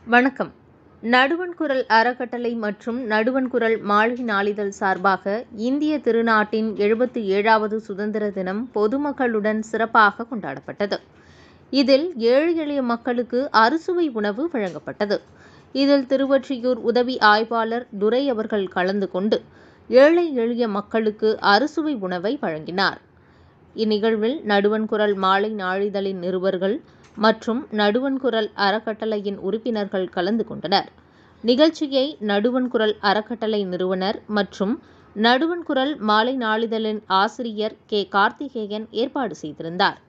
வணக்கம் நடுவண் குரல் அறக்கட்டளை மற்றும் நடுவண் குரல் மாலை நாளிதழ் சார்பாக இந்திய திருநாட்டின் எழுபத்தி ஏழாவது சுதந்திர தினம் பொதுமக்களுடன் சிறப்பாக கொண்டாடப்பட்டது இதில் ஏழை எளிய மக்களுக்கு அறுசுவை உணவு வழங்கப்பட்டது இதில் திருவொற்றியூர் உதவி ஆய்வாளர் துரை அவர்கள் கலந்து கொண்டு ஏழை எளிய மக்களுக்கு அறுசுவை உணவை வழங்கினார் இந்நிகழ்வில் நடுவண் குரல் மாலை நாளிதழின் நிருபர்கள் மற்றும் நடுவண் குரல் அறக்கட்டளையின் உறுப்பினர்கள் கலந்து கொண்டனர் நிகழ்ச்சியை நடுவண் குரல் அறக்கட்டளை நிறுவனர் மற்றும் நடுவண் குரல் மாலை நாளிதழின் ஆசிரியர் கே கார்த்திகேயன் ஏற்பாடு செய்திருந்தார்